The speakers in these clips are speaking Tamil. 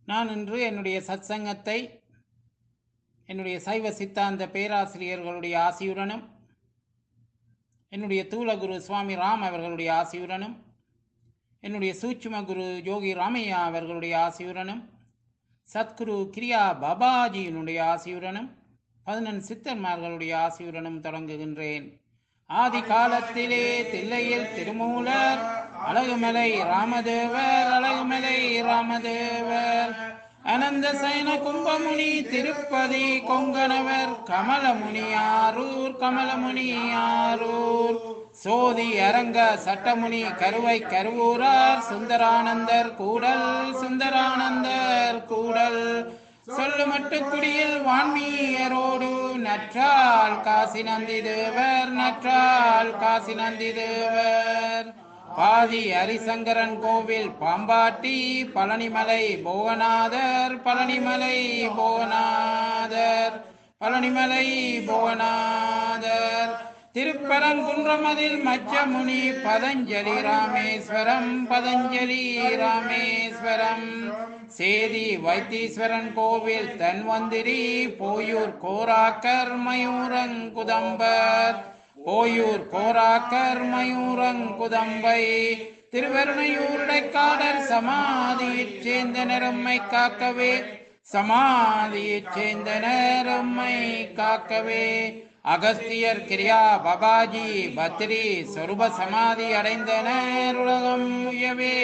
நான் இன்று என்னுடைய சத்சங்கத்தை என்னுடைய சைவ சித்தாந்த பேராசிரியர்களுடைய ஆசியுடனும் என்னுடைய தூலகுரு சுவாமி ராம் அவர்களுடைய ஆசியுடனும் என்னுடைய சூட்சும குரு யோகி ராமையா அவர்களுடைய ஆசியுடனும் சத்குரு கிரியா பாபாஜியினுடைய ஆசியுடனும் பதினெண் சித்தர்மார்களுடைய ஆசியுடனும் தொடங்குகின்றேன் ஆதி காலத்திலே தில்லையில் திருமூலர் அழகுமலை ராமதேவர் அழகுமலை ராமதேவர் அனந்த சயன கும்பமுனி திருப்பதி கொங்கணவர் கமலமுனி ஆரூர் கமலமுனி ஆரூர் சோதி அரங்க சட்டமுனி கருவை கருவூரார் சுந்தரானந்தர் கூடல் சுந்தரானந்தர் கூடல் சொல்லுமட்டு குடியில் வான்மீயரோடு நற்றால் காசி நந்தி தேவர் நற்றால் காசி நந்தி தேவர் பாதி ஹரிசங்கரன் கோவில் பாம்பாட்டி பழனிமலை போகநாதர் பழனிமலை போகநாதர் பழனிமலை போகநாதர் திருப்பரங்குன்றமதில் மச்சமுனி பதஞ்சலி ராமேஸ்வரம் பதஞ்சலி ராமேஸ்வரம் சேதி வைத்தீஸ்வரன் கோவில் தன்வந்திரி போயூர் கோராக்கர் மயூரங்குதம்பர் போயூர் கோராக்கர் மயூரங்குதம்பை திருவருணையூருடைக்காடர் சமாதியைச் சேர்ந்த நெரும்மை காக்கவே சமாதியைச் சேர்ந்த நெரும்மை காக்கவே அகஸ்தியர் கிரியா பபாஜி பத்ரி சொருப சமாதி அடைந்தனர் உலகம் உயவே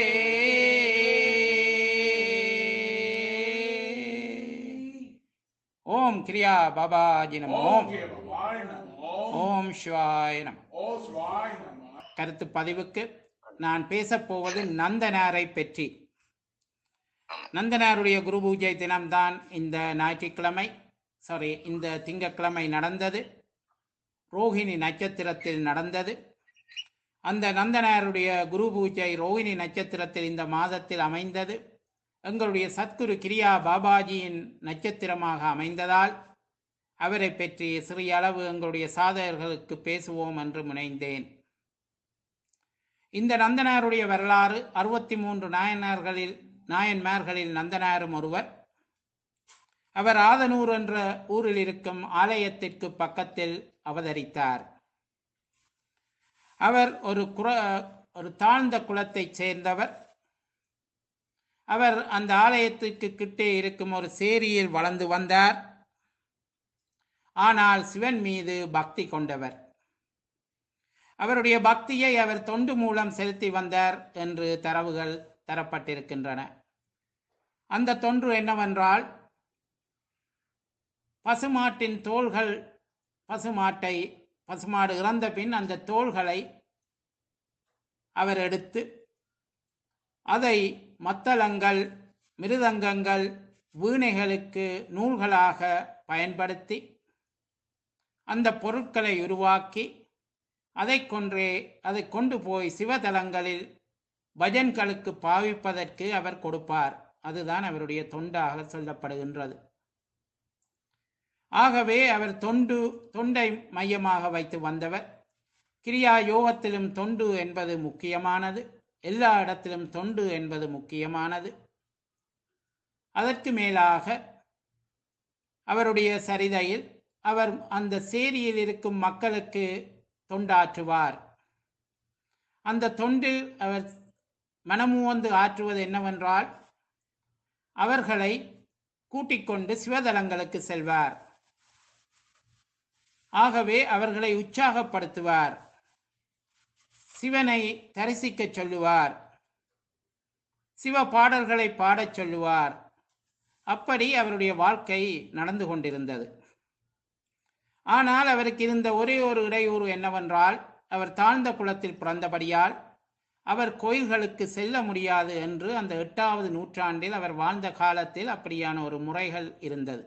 ஓம் கிரியா பாபாஜி நம ஓம் ஓம் சிவாய நம கருத்து பதிவுக்கு நான் பேசப் போவது நந்தனாரை பற்றி நந்தனாருடைய குரு பூஜை தினம்தான் இந்த ஞாயிற்றுக்கிழமை சாரி இந்த திங்கட்கிழமை நடந்தது ரோஹிணி நட்சத்திரத்தில் நடந்தது அந்த நந்தனாருடைய குரு பூஜை ரோஹிணி நட்சத்திரத்தில் இந்த மாதத்தில் அமைந்தது எங்களுடைய சத்குரு கிரியா பாபாஜியின் நட்சத்திரமாக அமைந்ததால் அவரை பற்றி சிறிய அளவு எங்களுடைய சாதகர்களுக்கு பேசுவோம் என்று முனைந்தேன் இந்த நந்தனாருடைய வரலாறு அறுபத்தி மூன்று நாயனார்களில் நாயன்மார்களில் நந்தனாரும் ஒருவர் அவர் ஆதனூர் என்ற ஊரில் இருக்கும் ஆலயத்திற்கு பக்கத்தில் அவதரித்தார் அவர் ஒரு குர ஒரு தாழ்ந்த குலத்தைச் சேர்ந்தவர் அவர் அந்த ஆலயத்துக்கு கிட்டே இருக்கும் ஒரு சேரியில் வளர்ந்து வந்தார் ஆனால் சிவன் மீது பக்தி கொண்டவர் அவருடைய பக்தியை அவர் தொண்டு மூலம் செலுத்தி வந்தார் என்று தரவுகள் தரப்பட்டிருக்கின்றன அந்த தொன்று என்னவென்றால் பசுமாட்டின் தோள்கள் பசுமாட்டை பசுமாடு இறந்த பின் அந்த தோள்களை அவர் எடுத்து அதை மத்தளங்கள் மிருதங்கங்கள் வீணைகளுக்கு நூல்களாக பயன்படுத்தி அந்த பொருட்களை உருவாக்கி அதை கொன்றே அதை கொண்டு போய் சிவதலங்களில் பஜன்களுக்கு பாவிப்பதற்கு அவர் கொடுப்பார் அதுதான் அவருடைய தொண்டாக சொல்லப்படுகின்றது ஆகவே அவர் தொண்டு தொண்டை மையமாக வைத்து வந்தவர் கிரியா யோகத்திலும் தொண்டு என்பது முக்கியமானது எல்லா இடத்திலும் தொண்டு என்பது முக்கியமானது அதற்கு மேலாக அவருடைய சரிதையில் அவர் அந்த சேரியில் இருக்கும் மக்களுக்கு தொண்டாற்றுவார் அந்த தொண்டு அவர் மனமுவந்து ஆற்றுவது என்னவென்றால் அவர்களை கூட்டிக் கொண்டு சிவதலங்களுக்கு செல்வார் ஆகவே அவர்களை உற்சாகப்படுத்துவார் சிவனை தரிசிக்க சொல்லுவார் சிவ பாடல்களை பாடச் சொல்லுவார் அப்படி அவருடைய வாழ்க்கை நடந்து கொண்டிருந்தது ஆனால் அவருக்கு இருந்த ஒரே ஒரு இடையூறு என்னவென்றால் அவர் தாழ்ந்த குலத்தில் பிறந்தபடியால் அவர் கோயில்களுக்கு செல்ல முடியாது என்று அந்த எட்டாவது நூற்றாண்டில் அவர் வாழ்ந்த காலத்தில் அப்படியான ஒரு முறைகள் இருந்தது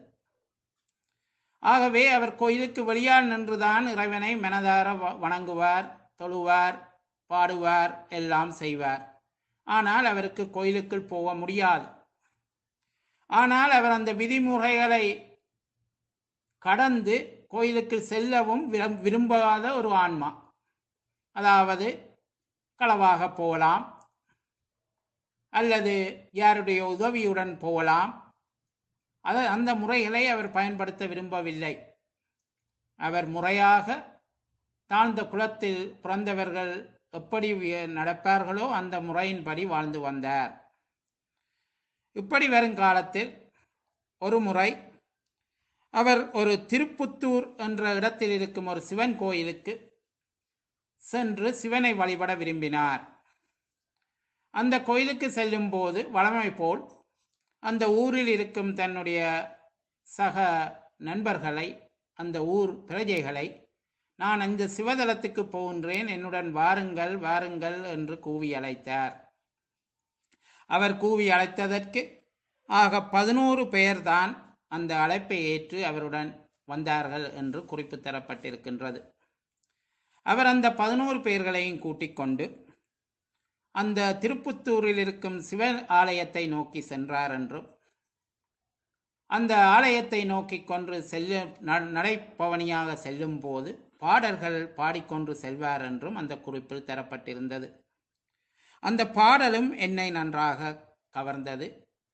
ஆகவே அவர் கோயிலுக்கு வெளியால் நின்றுதான் இறைவனை மனதார வணங்குவார் தொழுவார் பாடுவார் எல்லாம் செய்வார் ஆனால் அவருக்கு கோயிலுக்குள் போக முடியாது ஆனால் அவர் அந்த விதிமுறைகளை கடந்து கோயிலுக்கு செல்லவும் விரும்பாத ஒரு ஆன்மா அதாவது களவாக போகலாம் அல்லது யாருடைய உதவியுடன் போகலாம் அத அந்த முறைகளை அவர் பயன்படுத்த விரும்பவில்லை அவர் முறையாக தாழ்ந்த குலத்தில் பிறந்தவர்கள் எப்படி வி- நடப்பார்களோ அந்த முறையின்படி வாழ்ந்து வந்தார் இப்படி வருங்காலத்தில் ஒரு முறை அவர் ஒரு திருப்புத்தூர் என்ற இடத்தில் இருக்கும் ஒரு சிவன் கோயிலுக்கு சென்று சிவனை வழிபட விரும்பினார் அந்த கோயிலுக்கு செல்லும் போது வழமை போல் அந்த ஊரில் இருக்கும் தன்னுடைய சக நண்பர்களை அந்த ஊர் பிரஜைகளை நான் அந்த சிவதலத்துக்கு போகின்றேன் என்னுடன் வாருங்கள் வாருங்கள் என்று கூவி அழைத்தார் அவர் கூவி அழைத்ததற்கு ஆக பதினோரு பேர்தான் அந்த அழைப்பை ஏற்று அவருடன் வந்தார்கள் என்று குறிப்பு தரப்பட்டிருக்கின்றது அவர் அந்த பதினோரு பேர்களையும் கூட்டிக் கொண்டு அந்த திருப்புத்தூரில் இருக்கும் சிவ ஆலயத்தை நோக்கி சென்றார் என்றும் அந்த ஆலயத்தை நோக்கி கொண்டு செல்ல ந- நடைப்பவனியாக செல்லும் போது பாடல்கள் பாடிக்கொண்டு செல்வார் என்றும் அந்த குறிப்பில் தரப்பட்டிருந்தது அந்த பாடலும் என்னை நன்றாக கவர்ந்தது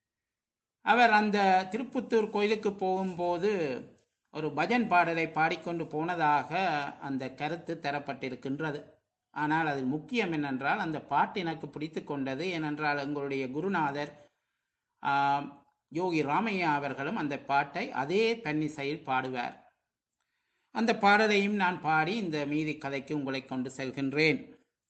அவர் அந்த திருப்புத்தூர் கோயிலுக்கு போகும்போது ஒரு பஜன் பாடலை பாடிக்கொண்டு போனதாக அந்த கருத்து தரப்பட்டிருக்கின்றது ஆனால் அதில் முக்கியம் என்னென்றால் அந்த பாட்டு எனக்கு பிடித்து கொண்டது ஏனென்றால் எங்களுடைய குருநாதர் ஆம், யோகி ராமையா அவர்களும் அந்த பாட்டை அதே பன்னிசையில் பாடுவார் அந்த பாடலையும் நான் பாடி இந்த மீதி கதைக்கு உங்களை கொண்டு செல்கின்றேன்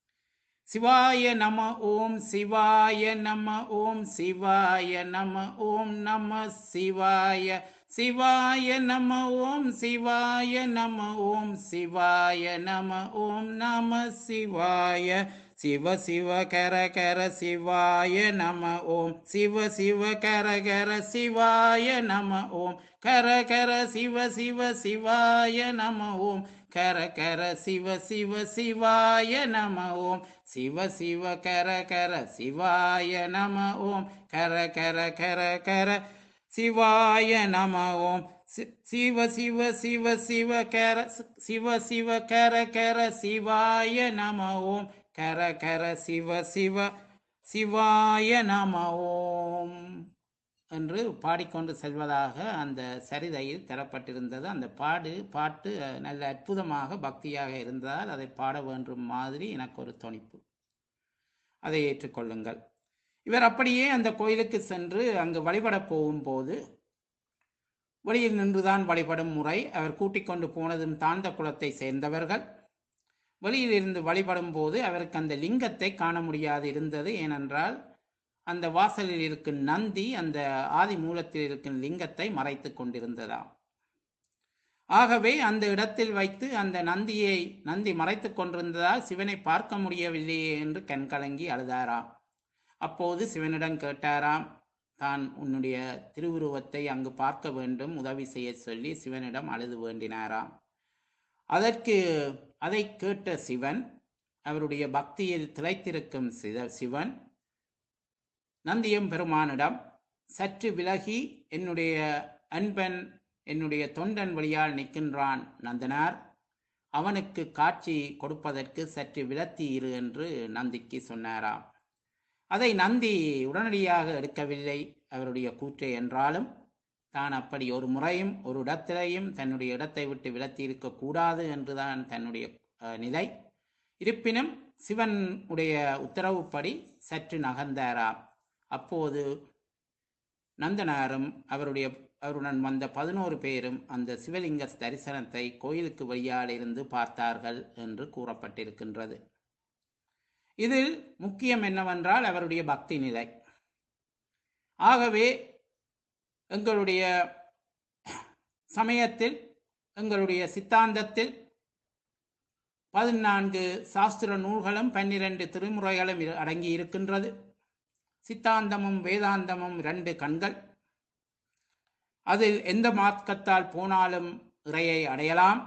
சிவாய நம ஓம் சிவாய நம ஓம் சிவாய நம ஓம் நம சிவாய சிவாய நம ஓம் சிவாய நம ஓம் சிவாய நம ஓம் நம சிவாய சிவ சிவ கர கர சிவாய நம ஓம் சிவ சிவ கர கர சிவாய நம ஓம் கர கர சிவ சிவ சிவாய நம ஓம் கர கர சிவ சிவ சிவாய நம ஓம் சிவ சிவ கர கர சிவாய நம ஓம் கர கர கர கர சிவாய நம ஓம் சி- சிவ சிவ சிவ சிவ கர சிவ சிவ கர கர சிவாய நம ஓம் கர கர சிவ சிவ சிவாய நம ஓம் என்று பாடிக்கொண்டு செல்வதாக அந்த சரிதையில் தரப்பட்டிருந்தது அந்த பாடு பாட்டு அஹ், நல்ல அற்புதமாக பக்தியாக இருந்ததால் அதை பாட வேண்டும் மாதிரி எனக்கு ஒரு துணிப்பு அதை ஏற்றுக்கொள்ளுங்கள் இவர் அப்படியே அந்த கோயிலுக்கு சென்று அங்கு வழிபடப் போகும்போது வெளியில் நின்றுதான் வழிபடும் முறை அவர் கூட்டிக் கொண்டு போனதும் தாழ்ந்த குலத்தை சேர்ந்தவர்கள் வெளியில் இருந்து வழிபடும் போது அவருக்கு அந்த லிங்கத்தை காண முடியாது இருந்தது ஏனென்றால் அந்த வாசலில் இருக்கும் நந்தி அந்த ஆதி மூலத்தில் இருக்கும் லிங்கத்தை மறைத்து கொண்டிருந்ததாம் ஆகவே அந்த இடத்தில் வைத்து அந்த நந்தியை நந்தி மறைத்து கொண்டிருந்ததால் சிவனை பார்க்க முடியவில்லையே என்று கண்கலங்கி அழுதாராம் அப்போது சிவனிடம் கேட்டாராம் தான் உன்னுடைய திருவுருவத்தை அங்கு பார்க்க வேண்டும் உதவி செய்ய சொல்லி சிவனிடம் அழுது வேண்டினாராம் அதற்கு அதை கேட்ட சிவன் அவருடைய பக்தியில் திளைத்திருக்கும் சித- சிவன் நந்தியம் பெருமானிடம் சற்று விலகி என்னுடைய அன்பன் என்னுடைய தொண்டன் வழியால் நிற்கின்றான் நந்தனார் அவனுக்கு காட்சி கொடுப்பதற்கு சற்று விலத்தி இரு என்று நந்திக்கு சொன்னாராம் அதை நந்தி உடனடியாக எடுக்கவில்லை அவருடைய கூற்றை என்றாலும் தான் அப்படி ஒரு முறையும் ஒரு இடத்திலையும் தன்னுடைய இடத்தை விட்டு விலத்தி இருக்கக்கூடாது என்றுதான் தன்னுடைய அஹ், நிலை இருப்பினும் சிவன் உடைய உத்தரவுப்படி சற்று நகர்ந்தாராம் அப்போது நந்தனாரும் அவருடைய அவருடன் வந்த பதினோரு பேரும் அந்த சிவலிங்க தரிசனத்தை கோயிலுக்கு வெளியால் இருந்து பார்த்தார்கள் என்று கூறப்பட்டிருக்கின்றது இதில் முக்கியம் என்னவென்றால் அவருடைய பக்தி நிலை ஆகவே எங்களுடைய சமயத்தில் எங்களுடைய சித்தாந்தத்தில் பதினான்கு சாஸ்திர நூல்களும் பன்னிரண்டு திருமுறைகளும் இரு- அடங்கி இருக்கின்றது சித்தாந்தமும் வேதாந்தமும் இரண்டு கண்கள் அதில் எந்த மார்க்கத்தால் போனாலும் இறையை அடையலாம்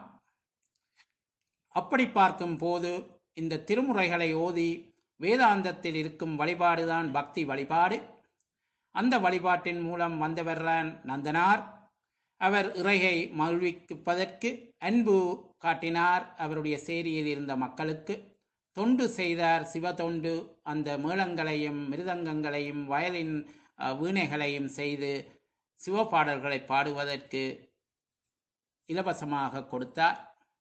அப்படி பார்க்கும் போது இந்த திருமுறைகளை ஓதி வேதாந்தத்தில் இருக்கும் வழிபாடுதான் பக்தி வழிபாடு அந்த வழிபாட்டின் மூலம் வந்தவர்தான் நந்தனார் அவர் இறையை மகிழ்விப்பதற்கு அன்பு காட்டினார் அவருடைய சேரியில் இருந்த மக்களுக்கு தொண்டு செய்தார் சிவதொண்டு அந்த மேளங்களையும் மிருதங்கங்களையும் வயலின் அஹ், வீணைகளையும் செய்து சிவபாடல்களை பாடுவதற்கு இலவசமாக கொடுத்தார்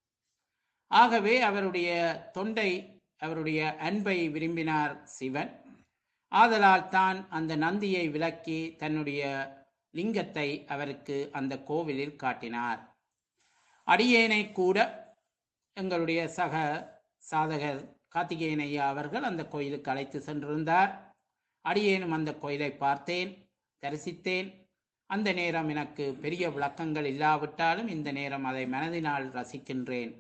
ஆகவே அவருடைய தொண்டை அவருடைய அன்பை விரும்பினார் சிவன் ஆதலால் தான் அந்த நந்தியை விலக்கி தன்னுடைய லிங்கத்தை அவருக்கு அந்த கோவிலில் காட்டினார் அடியேனை கூட எங்களுடைய சக சாதகர் கார்த்திகேயன் ஐயா அவர்கள் அந்த கோயிலுக்கு அழைத்து சென்றிருந்தார் அடியேனும் அந்த கோயிலை பார்த்தேன் தரிசித்தேன் அந்த நேரம் எனக்கு பெரிய விளக்கங்கள் இல்லாவிட்டாலும் இந்த நேரம் அதை மனதினால் ரசிக்கின்றேன்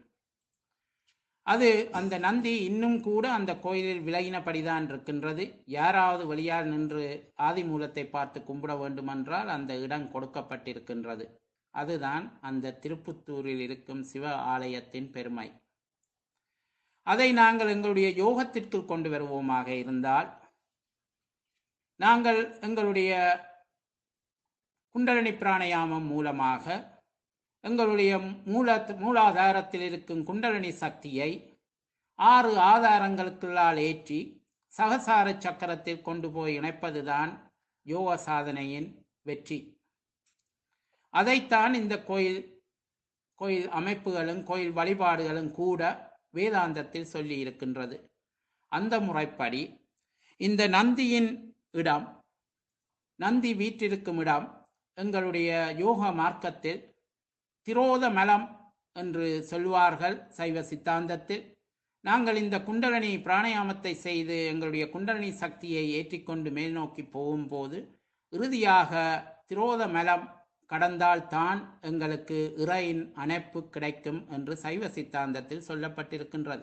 அது அந்த நந்தி இன்னும் கூட அந்த கோயிலில் விலகினபடிதான் இருக்கின்றது யாராவது வெளியால் நின்று ஆதி மூலத்தை பார்த்து கும்பிட வேண்டுமென்றால் அந்த இடம் கொடுக்கப்பட்டிருக்கின்றது அதுதான் அந்த திருப்புத்தூரில் இருக்கும் சிவ ஆலயத்தின் பெருமை அதை நாங்கள் எங்களுடைய யோகத்திற்குள் கொண்டு வருவோமாக இருந்தால் நாங்கள் எங்களுடைய குண்டலினி பிராணயாமம் மூலமாக எங்களுடைய மூல மூலாதாரத்தில் இருக்கும் குண்டலினி சக்தியை ஆறு ஆதாரங்களுக்குள்ளால் ஏற்றி சகசார சக்கரத்தில் கொண்டு போய் இணைப்பதுதான் யோக சாதனையின் வெற்றி அதைத்தான் இந்த கோயில் கோயில் அமைப்புகளும் கோயில் வழிபாடுகளும் கூட வேதாந்தத்தில் சொல்லி இருக்கின்றது அந்த முறைப்படி இந்த நந்தியின் இடம் நந்தி வீற்றிருக்கும் இடம் எங்களுடைய யோக மார்க்கத்தில் திரோத மலம் என்று சொல்வார்கள் சைவ சித்தாந்தத்தில் நாங்கள் இந்த குண்டலினி பிராணாயாமத்தை செய்து எங்களுடைய குண்டலினி சக்தியை ஏற்றிக்கொண்டு மேல் நோக்கி போகும்போது இறுதியாக திரோத மலம் கடந்தால்தான் எங்களுக்கு இறையின் அணைப்பு கிடைக்கும் என்று சைவ சித்தாந்தத்தில் சொல்லப்பட்டிருக்கின்றது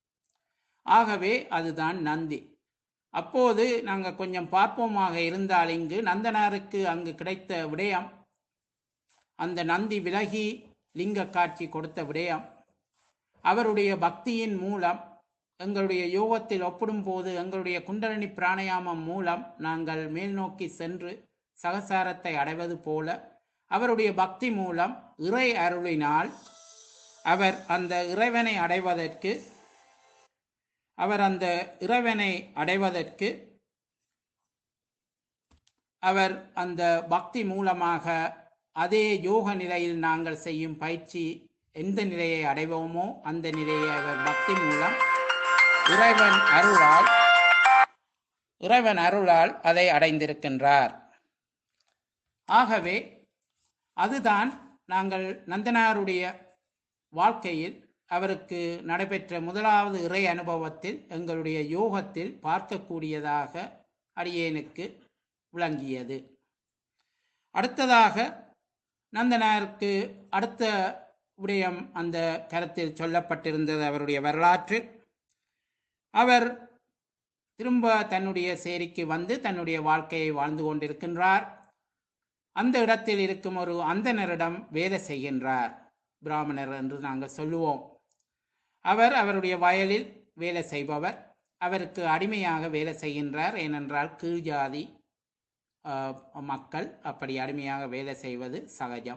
ஆகவே அதுதான் நந்தி அப்போது நாங்கள் கொஞ்சம் பார்ப்போமாக இருந்தால் இங்கு நந்தனாருக்கு அங்கு கிடைத்த விடயம் அந்த நந்தி விலகி லிங்க காட்சி கொடுத்த விடயம் அவருடைய பக்தியின் மூலம் எங்களுடைய யோகத்தில் ஒப்பிடும்போது எங்களுடைய குண்டலினி பிராணாயாமம் மூலம் நாங்கள் மேல் நோக்கி சென்று சகசாரத்தை அடைவது போல அவருடைய பக்தி மூலம் இறை அருளினால் அவர் அந்த இறைவனை அடைவதற்கு அவர் அந்த இறைவனை அடைவதற்கு அவர் அந்த பக்தி மூலமாக அதே யோக நிலையில் நாங்கள் செய்யும் பயிற்சி எந்த நிலையை அடைவோமோ அந்த நிலையை அவர் பக்தி மூலம் இறைவன் அருளால் இறைவன் அருளால் அதை அடைந்திருக்கின்றார் ஆகவே அதுதான் நாங்கள் நந்தனாருடைய வாழ்க்கையில் அவருக்கு நடைபெற்ற முதலாவது இறை அனுபவத்தில் எங்களுடைய யோகத்தில் பார்க்கக்கூடியதாக அடியேனுக்கு விளங்கியது அடுத்ததாக நந்தனாருக்கு அடுத்த விடயம் அந்த கருத்தில் சொல்லப்பட்டிருந்தது அவருடைய வரலாற்றில் அவர் திரும்ப தன்னுடைய சேரிக்கு வந்து தன்னுடைய வாழ்க்கையை வாழ்ந்து கொண்டிருக்கின்றார் அந்த இடத்தில் இருக்கும் ஒரு அந்தனரிடம் வேலை செய்கின்றார் பிராமணர் என்று நாங்கள் சொல்லுவோம் அவர் அவருடைய வயலில் வேலை செய்பவர் அவருக்கு அடிமையாக வேலை செய்கின்றார் ஏனென்றால் கீழ் ஜாதி ஆஹ், மக்கள் அப்படி அடிமையாக வேலை செய்வது சகஜம்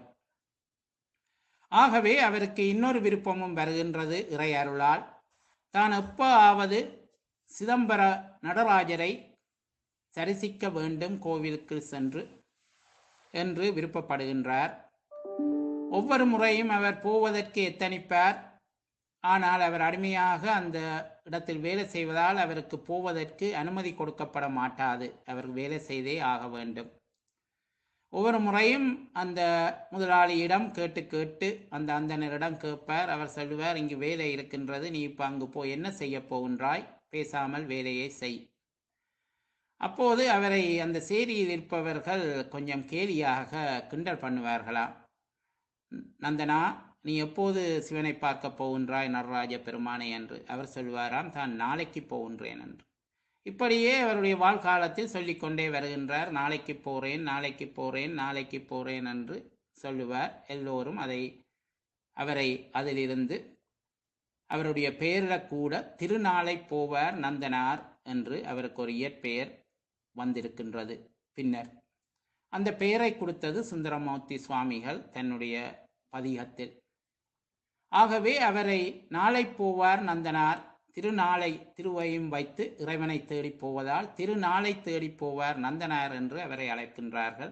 ஆகவே அவருக்கு இன்னொரு விருப்பமும் வருகின்றது இறை அருளால் தான் எப்போ ஆவது சிதம்பர நடராஜரை தரிசிக்க வேண்டும் கோவிலுக்கு சென்று என்று விருப்பப்படுகின்றார் ஒவ்வொரு முறையும் அவர் போவதற்கு எத்தனிப்பார் ஆனால் அவர் அடிமையாக அந்த இடத்தில் வேலை செய்வதால் அவருக்கு போவதற்கு அனுமதி கொடுக்கப்பட மாட்டாது அவர் வேலை செய்தே ஆக வேண்டும் ஒவ்வொரு முறையும் அந்த முதலாளியிடம் கேட்டு கேட்டு அந்த அந்தனரிடம் கேட்பார் அவர் சொல்லுவார் இங்கு வேலை இருக்கின்றது நீ இப்போ அங்கு போய் என்ன செய்ய போகின்றாய் பேசாமல் வேலையை செய் அப்போது அவரை அந்த சேரியில் இருப்பவர்கள் கொஞ்சம் கேலியாக கிண்டல் பண்ணுவார்களாம் நந்தனா நீ எப்போது சிவனை பார்க்க போகின்றாய் நடராஜ பெருமானை என்று அவர் சொல்வாராம் தான் நாளைக்கு போகின்றேன் என்று இப்படியே அவருடைய வாழ்காலத்தில் சொல்லிக்கொண்டே வருகின்றார் நாளைக்கு போறேன் நாளைக்கு போறேன் நாளைக்கு போறேன் என்று சொல்லுவார் எல்லோரும் அதை அவரை அதிலிருந்து அவருடைய பெயரில் கூட திருநாளை போவார் நந்தனார் என்று அவருக்கு ஒரு இயற்பெயர் வந்திருக்கின்றது பின்னர் அந்த பெயரை கொடுத்தது சுந்தரமூர்த்தி சுவாமிகள் தன்னுடைய பதிகத்தில் ஆகவே அவரை நாளை போவார் நந்தனார் திருநாளை திருவையும் வைத்து இறைவனை தேடிப் போவதால் திருநாளை தேடிப் போவார் நந்தனார் என்று அவரை அழைக்கின்றார்கள்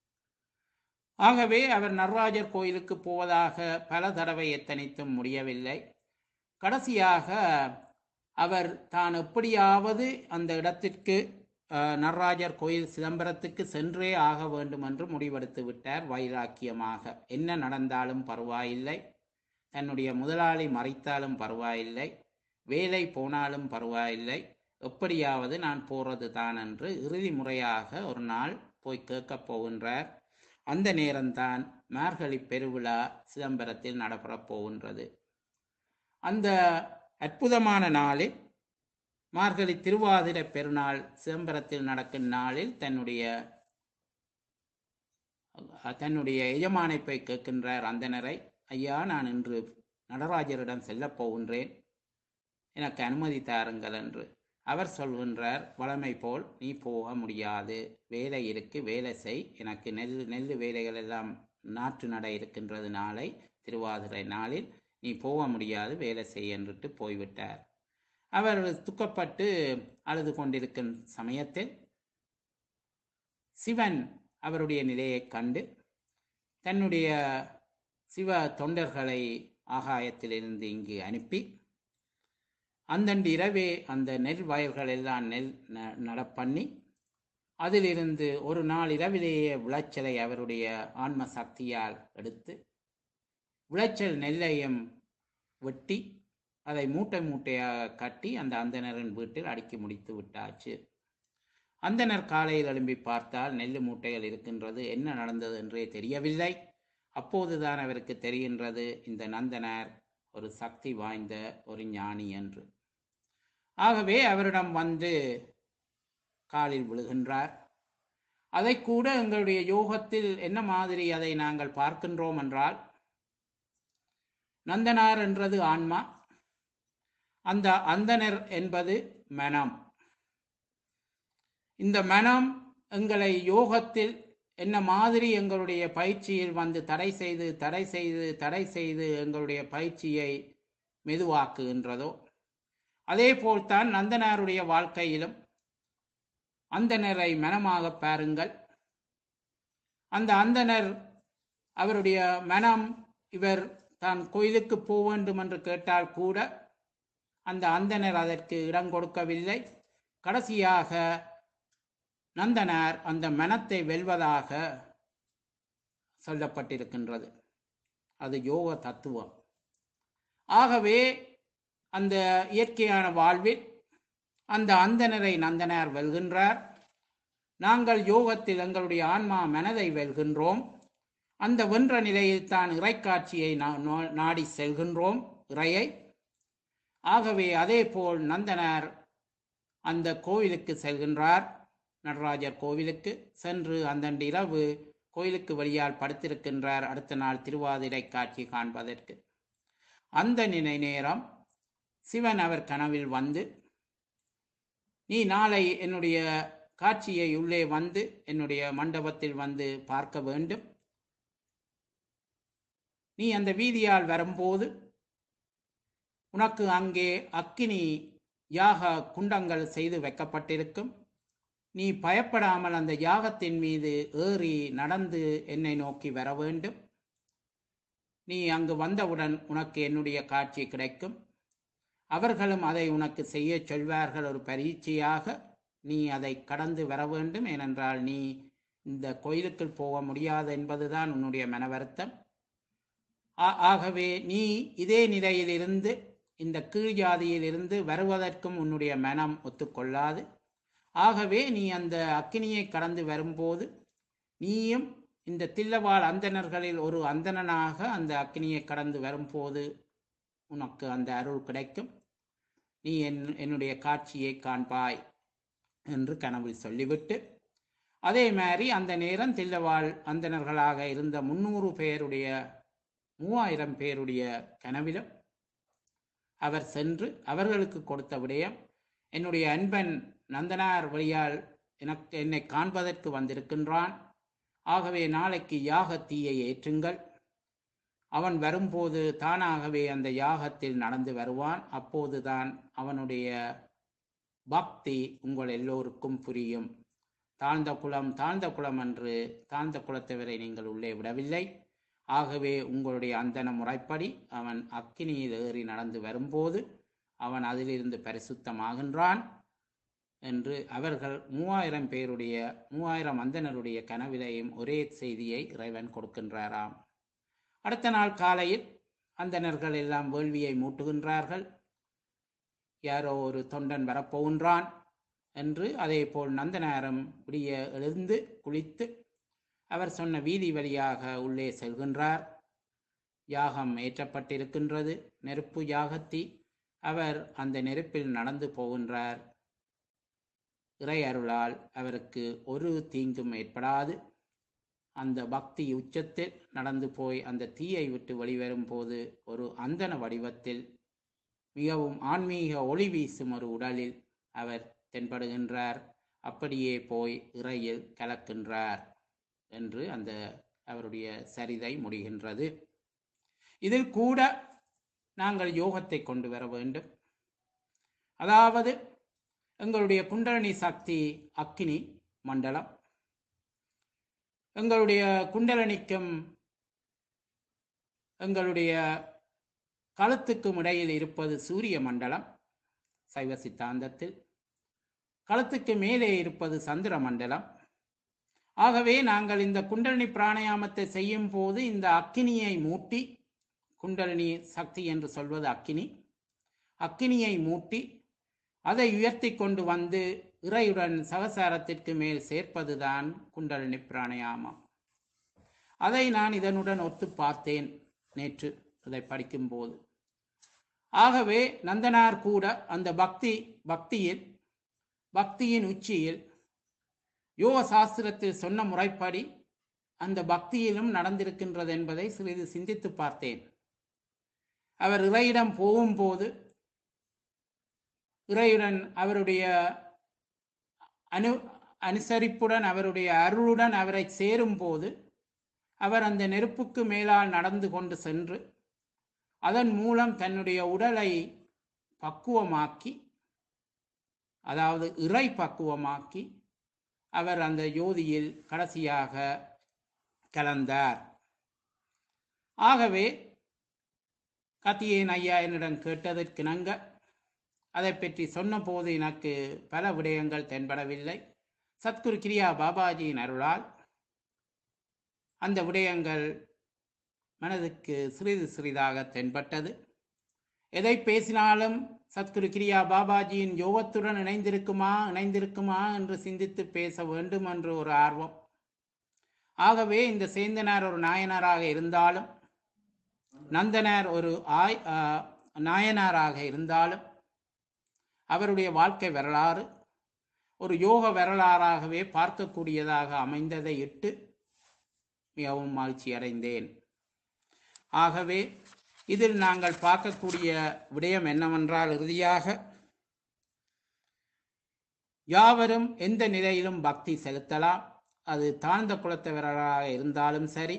ஆகவே அவர் நடராஜர் கோயிலுக்கு போவதாக பல தடவை எத்தனித்தும் முடியவில்லை கடைசியாக அவர் தான் எப்படியாவது அந்த இடத்திற்கு அஹ், நடராஜர் கோயில் சிதம்பரத்துக்கு சென்றே ஆக வேண்டும் என்று முடிவெடுத்து விட்டார் வைராக்கியமாக என்ன நடந்தாலும் பரவாயில்லை தன்னுடைய முதலாளி மறைத்தாலும் பரவாயில்லை வேலை போனாலும் பரவாயில்லை எப்படியாவது நான் போறது தான் என்று இறுதி முறையாக ஒரு நாள் போய் கேட்கப் போகின்றார் அந்த நேரம்தான் மார்கழி பெருவிழா சிதம்பரத்தில் நடைபெறப் போகின்றது அந்த அற்புதமான நாளில் மார்கழி திருவாதிர பெருநாள் சிதம்பரத்தில் நடக்கும் நாளில் தன்னுடைய தன்னுடைய எஜமானை போய் கேட்கின்றார் அந்தனரை ஐயா நான் இன்று நடராஜரிடம் செல்லப் போகின்றேன் எனக்கு அனுமதி தாருங்கள் என்று அவர் சொல்கின்றார் வளமை போல் நீ போக முடியாது வேலை இருக்கு வேலை செய் எனக்கு நெல் நெல் வேலைகள் எல்லாம் நாற்று நட இருக்கின்றது நாளை திருவாதிரை நாளில் நீ போக முடியாது வேலை செய் என்றுட்டு போய்விட்டார் அவர் துக்கப்பட்டு அழுது கொண்டிருக்கும் சமயத்தில் சிவன் அவருடைய நிலையைக் கண்டு தன்னுடைய சிவ தொண்டர்களை ஆகாயத்திலிருந்து இங்கு அனுப்பி அந்தண்டு இரவே அந்த நெல் வயல்கள் எல்லாம் நெல் ந- நடப்பண்ணி அதிலிருந்து ஒரு நாள் இரவிலேயே விளைச்சலை அவருடைய ஆன்ம சக்தியால் எடுத்து விளைச்சல் நெல்லையும் வெட்டி அதை மூட்டை மூட்டையாக கட்டி அந்த அந்தணரின் வீட்டில் அடுக்கி முடித்து விட்டாச்சு அந்தணர் காலையில் எழும்பி பார்த்தால் நெல் மூட்டைகள் இருக்கின்றது என்ன நடந்தது என்றே தெரியவில்லை அப்போதுதான் அவருக்கு தெரிகின்றது இந்த நந்தனார் ஒரு சக்தி வாய்ந்த ஒரு ஞானி என்று ஆகவே அவரிடம் வந்து காலில் விழுகின்றார் அதை கூட எங்களுடைய யோகத்தில் என்ன மாதிரி அதை நாங்கள் பார்க்கின்றோம் என்றால் நந்தனார் என்றது ஆன்மா அந்த அந்தனர் என்பது மனம் இந்த மனம் எங்களை யோகத்தில் என்ன மாதிரி எங்களுடைய பயிற்சியில் வந்து தடை செய்து தடை செய்து தடை செய்து எங்களுடைய பயிற்சியை மெதுவாக்குகின்றதோ அதே போல்தான் நந்தனாருடைய வாழ்க்கையிலும் அந்தணரை மனமாக பாருங்கள் அந்த அந்தணர் அவருடைய மனம் இவர் தான் கோயிலுக்கு போக வேண்டும் என்று கேட்டால் கூட அந்த அந்தணர் அதற்கு இடம் கொடுக்கவில்லை கடைசியாக நந்தனார் அந்த மனத்தை வெல்வதாக சொல்லப்பட்டிருக்கின்றது அது யோக தத்துவம் ஆகவே அந்த இயற்கையான வாழ்வில் அந்த அந்தணரை நந்தனார் வெல்கின்றார் நாங்கள் யோகத்தில் எங்களுடைய ஆன்மா மனதை வெல்கின்றோம் அந்த வென்ற நிலையில் தான் இறைக்காட்சியை நா- நா- நாடி செல்கின்றோம் இறையை ஆகவே அதே போல் நந்தனார் அந்த கோவிலுக்கு செல்கின்றார் நடராஜர் கோவிலுக்கு சென்று அந்தண்டு இரவு கோயிலுக்கு வெளியால் படுத்திருக்கின்றார் அடுத்த நாள் திருவாதிரை காட்சி காண்பதற்கு அந்த நினை நேரம் சிவன் அவர் கனவில் வந்து நீ நாளை என்னுடைய காட்சியை உள்ளே வந்து என்னுடைய மண்டபத்தில் வந்து பார்க்க வேண்டும் நீ அந்த வீதியால் வரும்போது உனக்கு அங்கே அக்கினி யாக குண்டங்கள் செய்து வைக்கப்பட்டிருக்கும் நீ பயப்படாமல் அந்த யாகத்தின் மீது ஏறி நடந்து என்னை நோக்கி வர வேண்டும் நீ அங்கு வந்தவுடன் உனக்கு என்னுடைய காட்சி கிடைக்கும் அவர்களும் அதை உனக்கு செய்ய சொல்வார்கள் ஒரு பரீட்சையாக நீ அதை கடந்து வர வேண்டும் ஏனென்றால் நீ இந்த கோயிலுக்குள் போக முடியாது என்பதுதான் உன்னுடைய மன வருத்தம் ஆ- ஆகவே நீ இதே நிலையிலிருந்து இந்த கீழ் ஜாதியிலிருந்து வருவதற்கும் உன்னுடைய மனம் ஒத்துக்கொள்ளாது ஆகவே நீ அந்த அக்கினியை கடந்து வரும்போது நீயும் இந்த தில்லவாழ் அந்தணர்களில் ஒரு அந்தணனாக அந்த அக்கினியை கடந்து வரும்போது உனக்கு அந்த அருள் கிடைக்கும் நீ என் என்னுடைய காட்சியை காண்பாய் என்று கனவில் சொல்லிவிட்டு அதே மாதிரி அந்த நேரம் தில்லவாழ் அந்தணர்களாக இருந்த முன்னூறு பேருடைய மூவாயிரம் பேருடைய கனவிலும் அவர் சென்று அவர்களுக்கு கொடுத்த விடயம் என்னுடைய அன்பன் நந்தனார் வழியால் எனக்கு என்னை காண்பதற்கு வந்திருக்கின்றான் ஆகவே நாளைக்கு யாக தீயை ஏற்றுங்கள் அவன் வரும்போது தானாகவே அந்த யாகத்தில் நடந்து வருவான் அப்போதுதான் அவனுடைய பக்தி உங்கள் எல்லோருக்கும் புரியும் தாழ்ந்த குலம் தாழ்ந்த குலம் என்று தாழ்ந்த குலத்தவரை நீங்கள் உள்ளே விடவில்லை ஆகவே உங்களுடைய அந்தன முறைப்படி அவன் அக்கினியில் ஏறி நடந்து வரும்போது அவன் அதிலிருந்து பரிசுத்தமாகின்றான் என்று அவர்கள் மூவாயிரம் பேருடைய மூவாயிரம் அந்தனருடைய கனவிலையும் ஒரே செய்தியை இறைவன் கொடுக்கின்றாராம் அடுத்த நாள் காலையில் அந்தணர்கள் எல்லாம் வேள்வியை மூட்டுகின்றார்கள் யாரோ ஒரு தொண்டன் வரப்போகின்றான் என்று அதேபோல் நந்தனாரம் விடிய எழுந்து குளித்து அவர் சொன்ன வீதி வழியாக உள்ளே செல்கின்றார் யாகம் ஏற்றப்பட்டிருக்கின்றது நெருப்பு யாகத்தி அவர் அந்த நெருப்பில் நடந்து போகின்றார் இறை அருளால் அவருக்கு ஒரு தீங்கும் ஏற்படாது அந்த பக்தி உச்சத்தில் நடந்து போய் அந்த தீயை விட்டு வெளிவரும் போது ஒரு அந்தன வடிவத்தில் மிகவும் ஆன்மீக ஒளி வீசும் ஒரு உடலில் அவர் தென்படுகின்றார் அப்படியே போய் இறையில் கலக்கின்றார் என்று அந்த அவருடைய சரிதை முடிகின்றது இதில் கூட நாங்கள் யோகத்தை கொண்டு வர வேண்டும் அதாவது எங்களுடைய குண்டலினி சக்தி அக்கினி மண்டலம் எங்களுடைய குண்டலனிக்கும் எங்களுடைய களத்துக்கும் இடையில் இருப்பது சூரிய மண்டலம் சைவ சித்தாந்தத்தில் களத்துக்கு மேலே இருப்பது சந்திர மண்டலம் ஆகவே நாங்கள் இந்த குண்டலினி பிராணாயாமத்தை செய்யும் போது இந்த அக்கினியை மூட்டி குண்டலினி சக்தி என்று சொல்வது அக்கினி அக்கினியை மூட்டி அதை உயர்த்தி கொண்டு வந்து இறையுடன் சகசாரத்திற்கு மேல் சேர்ப்பதுதான் குண்டலினி பிராணாயாமம் அதை நான் இதனுடன் ஒத்து பார்த்தேன் நேற்று இதை படிக்கும்போது ஆகவே நந்தனார் கூட அந்த பக்தி பக்தியில் பக்தியின் உச்சியில் யோக சாஸ்திரத்தில் சொன்ன முறைப்படி அந்த பக்தியிலும் நடந்திருக்கின்றது என்பதை சிறிது சிந்தித்து பார்த்தேன் அவர் இறையிடம் போகும்போது இறையுடன் அவருடைய அனு அனுசரிப்புடன் அவருடைய அருளுடன் அவரை சேரும்போது அவர் அந்த நெருப்புக்கு மேலால் நடந்து கொண்டு சென்று அதன் மூலம் தன்னுடைய உடலை பக்குவமாக்கி அதாவது இறை பக்குவமாக்கி அவர் அந்த யோதியில் கடைசியாக கலந்தார் ஆகவே கத்தியேன் ஐயா என்னிடம் கேட்டதற்கிணங்க அதை பற்றி சொன்னபோது எனக்கு பல விடயங்கள் தென்படவில்லை சத்குரு கிரியா பாபாஜியின் அருளால் அந்த விடயங்கள் மனதுக்கு சிறிது சிறிதாக தென்பட்டது எதை பேசினாலும் சத்குரு கிரியா பாபாஜியின் யோகத்துடன் இணைந்திருக்குமா இணைந்திருக்குமா என்று சிந்தித்து பேச வேண்டும் என்று ஒரு ஆர்வம் ஆகவே இந்த சேந்தனார் ஒரு நாயனாராக இருந்தாலும் நந்தனார் ஒரு ஆய் ஆ, நாயனாராக இருந்தாலும் அவருடைய வாழ்க்கை வரலாறு ஒரு யோக வரலாறாகவே பார்க்கக்கூடியதாக அமைந்ததை இட்டு மிகவும் மகிழ்ச்சி அடைந்தேன் ஆகவே இதில் நாங்கள் பார்க்கக்கூடிய விடயம் என்னவென்றால் இறுதியாக யாவரும் எந்த நிலையிலும் பக்தி செலுத்தலாம் அது தாழ்ந்த குலத்தவர்களாக இருந்தாலும் சரி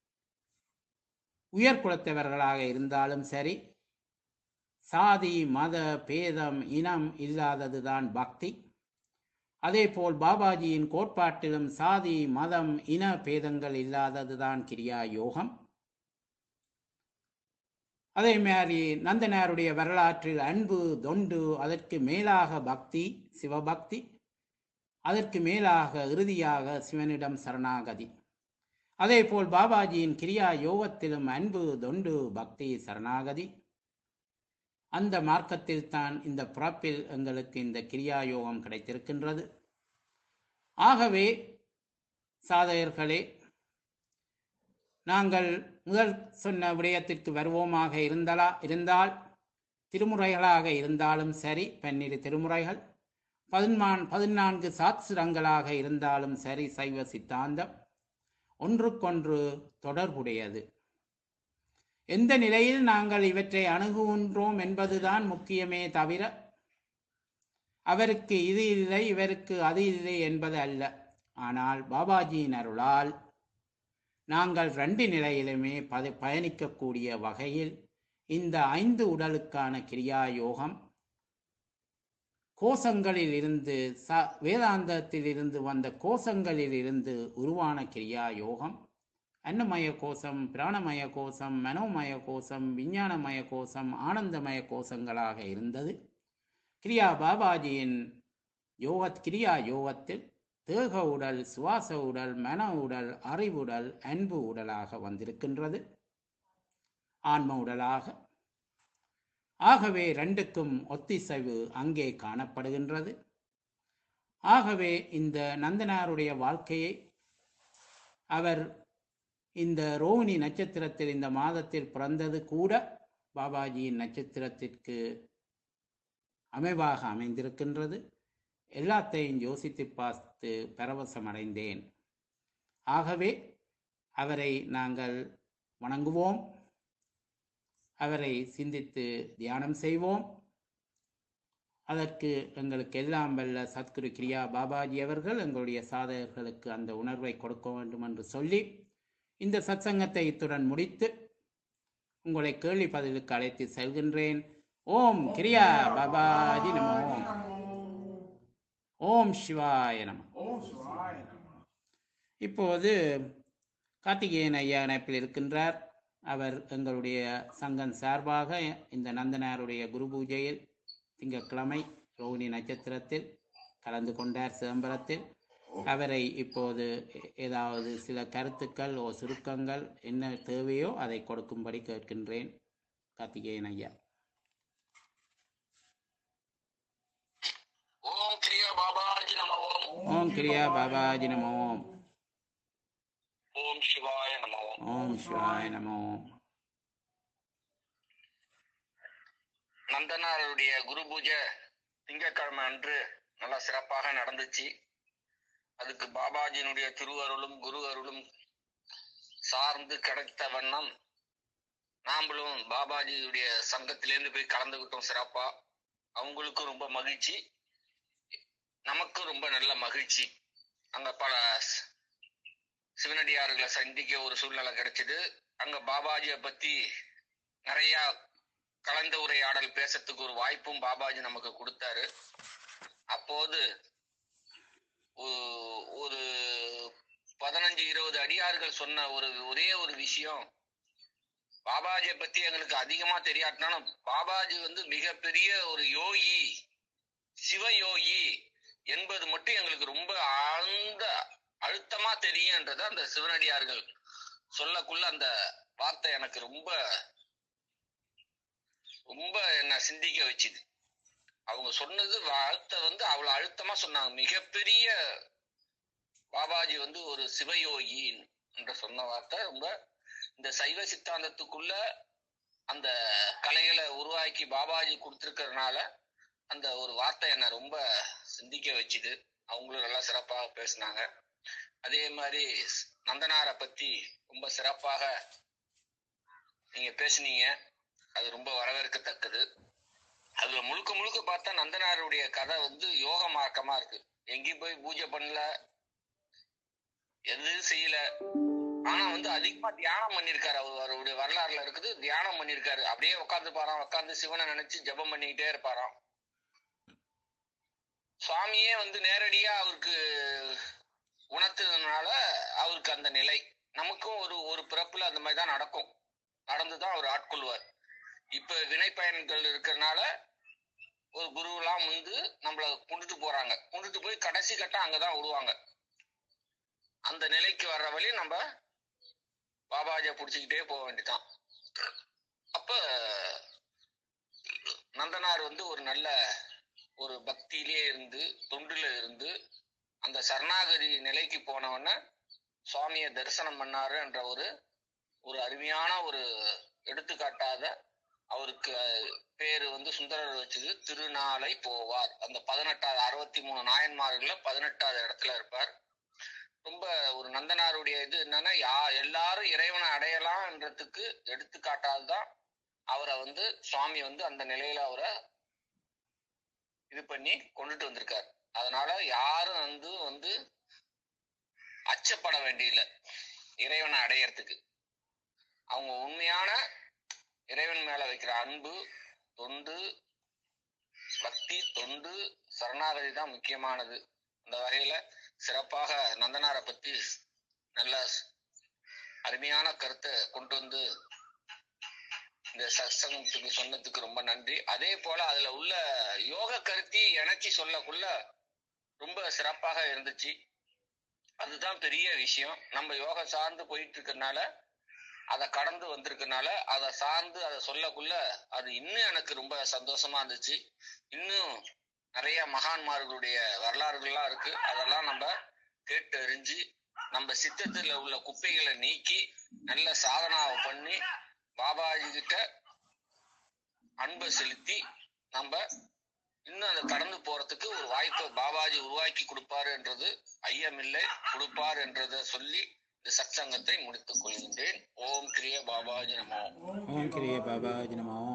உயர் குலத்தவர்களாக இருந்தாலும் சரி சாதி மத பேதம் இனம் இல்லாததுதான் பக்தி அதேபோல் பாபாஜியின் கோட்பாட்டிலும் சாதி மதம் இன பேதங்கள் இல்லாததுதான் கிரியா யோகம் அதே மாதிரி நந்தனாருடைய வரலாற்றில் அன்பு தொண்டு அதற்கு மேலாக பக்தி சிவபக்தி அதற்கு மேலாக இறுதியாக சிவனிடம் சரணாகதி அதேபோல் பாபாஜியின் கிரியா யோகத்திலும் அன்பு தொண்டு பக்தி சரணாகதி அந்த மார்க்கத்தில் தான் இந்த பிறப்பில் எங்களுக்கு இந்த கிரியா யோகம் கிடைத்திருக்கின்றது ஆகவே சாதகர்களே நாங்கள் முதல் சொன்ன விடயத்திற்கு வருவோமாக இருந்தாலா இருந்தால் திருமுறைகளாக இருந்தாலும் சரி பன்னிரு திருமுறைகள் பதின்மான் பதினான்கு சாஸ்திரங்களாக இருந்தாலும் சரி சைவ சித்தாந்தம் ஒன்றுக்கொன்று தொடர்புடையது எந்த நிலையில் நாங்கள் இவற்றை அணுகுகின்றோம் என்பதுதான் முக்கியமே தவிர அவருக்கு இது இல்லை இவருக்கு அது இல்லை என்பது அல்ல ஆனால் பாபாஜியின் அருளால் நாங்கள் ரெண்டு நிலையிலுமே பத பயணிக்கக்கூடிய வகையில் இந்த ஐந்து உடலுக்கான கிரியா யோகம் கோஷங்களில் இருந்து ச வேதாந்தத்தில் இருந்து வந்த கோஷங்களில் இருந்து உருவான கிரியா யோகம் அன்னமய கோஷம் பிராணமய கோஷம் மனோமய கோஷம் விஞ்ஞானமய கோஷம் ஆனந்தமய கோஷங்களாக இருந்தது கிரியா பாபாஜியின் யோக கிரியா யோகத்தில் தேக உடல் சுவாச உடல் மன உடல் அறிவுடல் அன்பு உடலாக வந்திருக்கின்றது ஆன்ம உடலாக ஆகவே ரெண்டுக்கும் ஒத்திசைவு அங்கே காணப்படுகின்றது ஆகவே இந்த நந்தனாருடைய வாழ்க்கையை அவர் இந்த ரோஹிணி நட்சத்திரத்தில் இந்த மாதத்தில் பிறந்தது கூட பாபாஜியின் நட்சத்திரத்திற்கு அமைவாக அமைந்திருக்கின்றது எல்லாத்தையும் யோசித்து பார்த்து பரவசமடைந்தேன் ஆகவே அவரை நாங்கள் வணங்குவோம் அவரை சிந்தித்து தியானம் செய்வோம் அதற்கு எங்களுக்கு எல்லாம் வல்ல சத்குரு கிரியா பாபாஜி அவர்கள் எங்களுடைய சாதகர்களுக்கு அந்த உணர்வை கொடுக்க வேண்டும் என்று சொல்லி இந்த சத்சங்கத்தை இத்துடன் முடித்து உங்களை கேள்வி பதிலுக்கு அழைத்து செல்கின்றேன் ஓம் கிரியா பாபாஜி நமோ ஓம் சிவாய நம ஓம் சிவாய நமः. இப்போது கார்த்திகேயன் ஐயா இணைப்பில் இருக்கின்றார் அவர் எங்களுடைய சங்கம் சார்பாக இந்த நந்தனாருடைய குரு பூஜையில் திங்கட்கிழமை ரோகிணி நட்சத்திரத்தில் கலந்து கொண்டார் சிதம்பரத்தில் அவரை இப்போது எ- ஏதாவது சில கருத்துக்கள் ஓ சுருக்கங்கள் என்ன தேவையோ அதை கொடுக்கும்படி கேட்கின்றேன் கார்த்திகேயன் ஐயா ஓம் கிரியா பாபாஜி நம ஓம் ஓம் கிரியா பாபாஜி நமோ ஓம் ஓம் சிவாய நம ஓம் ஓம் சிவாய நமோ நந்தனாருடைய குரு பூஜை திங்கட்கிழமை அன்று நல்லா சிறப்பாக நடந்துச்சு அதுக்கு பாபாஜியினுடைய திருவருளும் குரு அருளும் சார்ந்து கிடைத்த வண்ணம் நாமளும் பாபாஜியுடைய சங்கத்திலேருந்து போய் கலந்துக்கிட்டோம் சிறப்பா அவங்களுக்கும் ரொம்ப மகிழ்ச்சி நமக்கும் ரொம்ப நல்ல மகிழ்ச்சி அங்க பல ஸ்- சிவனடியார்களை சந்திக்க ஒரு சூழ்நிலை கிடைச்சது அங்க பாபாஜியை பத்தி நிறைய கலந்த உரையாடல் பேசறதுக்கு ஒரு வாய்ப்பும் பாபாஜி நமக்கு கொடுத்தாரு அப்போது ஒ- ஒரு பதினஞ்சு இருபது அடியார்கள் சொன்ன ஒரு ஒரே ஒரு விஷயம் பாபாஜியை பத்தி எங்களுக்கு அதிகமா தெரியாட்டினாலும் பாபாஜி வந்து மிகப்பெரிய ஒரு யோகி சிவயோகி என்பது மட்டும் எங்களுக்கு ரொம்ப ஆழ்ந்த அழுத்தமா தெரியும்ன்றது அந்த சிவனடியார்கள் சொல்லக்குள்ள அந்த வார்த்தை எனக்கு ரொம்ப ரொம்ப என்ன சிந்திக்க வச்சுது அவங்க சொன்னது வார்த்தை வந்து அவ்வளவு அழுத்தமா சொன்னாங்க மிகப்பெரிய பாபாஜி வந்து ஒரு சிவயோகி என்று சொன்ன வார்த்தை ரொம்ப இந்த சைவ சித்தாந்தத்துக்குள்ள அந்த கலைகளை உருவாக்கி பாபாஜி கொடுத்திருக்கிறதுனால அந்த ஒரு வார்த்தை என்ன ரொம்ப சிந்திக்க வச்சுது அவங்களும் நல்லா சிறப்பாக பேசினாங்க அதே மாதிரி நந்தனாரை பத்தி ரொம்ப சிறப்பாக நீங்க பேசுனீங்க அது ரொம்ப வரவேற்கத்தக்கது அதுல முழுக்க முழுக்க பார்த்தா நந்தனாருடைய கதை வந்து யோக மார்க்கமா இருக்கு எங்கேயும் போய் பூஜை பண்ணல எதுவும் செய்யல ஆனா வந்து அதிகமா தியானம் பண்ணிருக்காரு அவர் அவருடைய வரலாறுல இருக்குது தியானம் பண்ணிருக்காரு அப்படியே உட்காந்து பாராம் உட்காந்து சிவனை நினைச்சு ஜெபம் பண்ணிக்கிட்டே இருப்பாராம் சுவாமியே வந்து நேரடியா அவருக்கு உணர்த்ததுனால அவருக்கு அந்த நிலை நமக்கும் ஒரு ஒரு பிறப்புல அந்த மாதிரி தான் நடக்கும் நடந்துதான் அவர் ஆட்கொள்வார் இப்ப வினை பயன்கள் இருக்கிறதுனால ஒரு குருவெல்லாம் வந்து நம்மள கொண்டுட்டு போறாங்க கொண்டுட்டு போய் கடைசி கட்டம் அங்கதான் விடுவாங்க அந்த நிலைக்கு வர்ற வழி நம்ம பாபாஜியை புடிச்சுக்கிட்டே போக வேண்டியதான் அப்ப நந்தனார் வந்து ஒரு நல்ல ஒரு பக்தியிலே இருந்து தொண்டுல இருந்து அந்த சரணாகதி நிலைக்கு போனவன சுவாமியை தரிசனம் பண்ணாரு என்ற ஒரு ஒரு அருமையான ஒரு எடுத்துக்காட்டாத அவருக்கு பேரு வந்து சுந்தரர் வச்சது திருநாளை போவார் அந்த பதினெட்டாவது அறுபத்தி மூணு நாயன்மார்கள்ல பதினெட்டாவது இடத்துல இருப்பார் ரொம்ப ஒரு நந்தனாருடைய இது என்னன்னா யா எல்லாரும் இறைவனை அடையலாம்ன்றதுக்கு எடுத்துக்காட்டால்தான் அவரை வந்து சுவாமி வந்து அந்த நிலையில அவரை இது பண்ணி கொண்டுட்டு வந்திருக்காரு அதனால யாரும் வந்து வந்து அச்சப்பட வேண்டியதில்லை இறைவனை அடையறதுக்கு அவங்க உண்மையான இறைவன் மேல வைக்கிற அன்பு தொண்டு பக்தி தொண்டு சரணாகதி தான் முக்கியமானது அந்த வகையில சிறப்பாக நந்தனாரை பத்தி நல்ல அருமையான கருத்தை கொண்டு வந்து இந்த சத்சங்கத்துக்கு சொன்னதுக்கு ரொம்ப நன்றி அதே போல அதுல உள்ள யோக கருத்தி இணைச்சி சொல்லக்குள்ள ரொம்ப சிறப்பாக இருந்துச்சு அதுதான் பெரிய விஷயம் நம்ம யோகா சார்ந்து போயிட்டு இருக்கறனால அதை கடந்து வந்திருக்கனால அதை சார்ந்து அதை சொல்லக்குள்ள அது இன்னும் எனக்கு ரொம்ப சந்தோஷமா இருந்துச்சு இன்னும் நிறைய மகான்மார்களுடைய வரலாறுகள்லாம் இருக்கு அதெல்லாம் நம்ம கேட்டு அறிஞ்சு நம்ம சித்தத்துல உள்ள குப்பைகளை நீக்கி நல்ல சாதனாவை பண்ணி பாபாஜி கிட்ட அன்பை செலுத்தி நம்ம இன்னும் அதை கடந்து போறதுக்கு ஒரு வாய்ப்பை பாபாஜி உருவாக்கி கொடுப்பாருன்றது ஐயமில்லை கொடுப்பார் என்றதை சொல்லி இந்த சத்சங்கத்தை முடித்துக் கொள்கின்றேன் ஓம் கிரிய பாபாஜி நமோ ஓம் கிரிய பாபாஜி நமோ